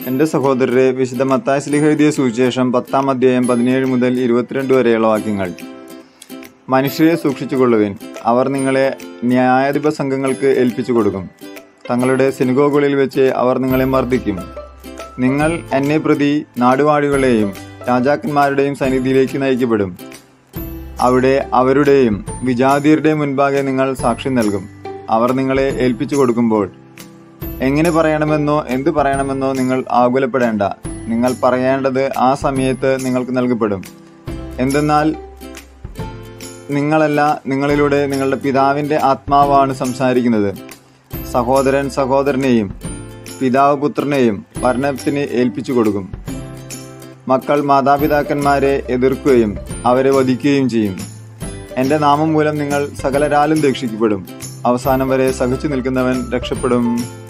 എൻ്റെ സഹോദരരെ വിശുദ്ധ മത്തായ സ്ലിഹ എഴുതിയ സുവിശേഷം പത്താം അധ്യായം പതിനേഴ് മുതൽ ഇരുപത്തിരണ്ട് വരെയുള്ള വാക്യങ്ങൾ മനുഷ്യരെ സൂക്ഷിച്ചുകൊള്ളുവിൻ അവർ നിങ്ങളെ ന്യായാധിപ സംഘങ്ങൾക്ക് ഏൽപ്പിച്ചു കൊടുക്കും തങ്ങളുടെ സിനുഗോഗുകളിൽ വെച്ച് അവർ നിങ്ങളെ മർദ്ദിക്കും നിങ്ങൾ എന്നെ പ്രതി നാടുവാഴികളെയും രാജാക്കന്മാരുടെയും സന്നിധിയിലേക്ക് നയിക്കപ്പെടും അവിടെ അവരുടെയും വിജാതിയരുടെയും മുൻപാകെ നിങ്ങൾ സാക്ഷ്യം നൽകും അവർ നിങ്ങളെ ഏൽപ്പിച്ചു കൊടുക്കുമ്പോൾ എങ്ങനെ പറയണമെന്നോ എന്ത് പറയണമെന്നോ നിങ്ങൾ ആകുലപ്പെടേണ്ട നിങ്ങൾ പറയേണ്ടത് ആ സമയത്ത് നിങ്ങൾക്ക് നൽകപ്പെടും എന്തെന്നാൽ നിങ്ങളല്ല നിങ്ങളിലൂടെ നിങ്ങളുടെ പിതാവിൻ്റെ ആത്മാവാണ് സംസാരിക്കുന്നത് സഹോദരൻ സഹോദരനെയും പിതാവ് പുത്രനെയും മരണത്തിന് ഏൽപ്പിച്ചു കൊടുക്കും മക്കൾ മാതാപിതാക്കന്മാരെ എതിർക്കുകയും അവരെ വധിക്കുകയും ചെയ്യും എൻ്റെ നാമം മൂലം നിങ്ങൾ സകലരാലും രക്ഷിക്കപ്പെടും അവസാനം വരെ സഹിച്ചു നിൽക്കുന്നവൻ രക്ഷപ്പെടും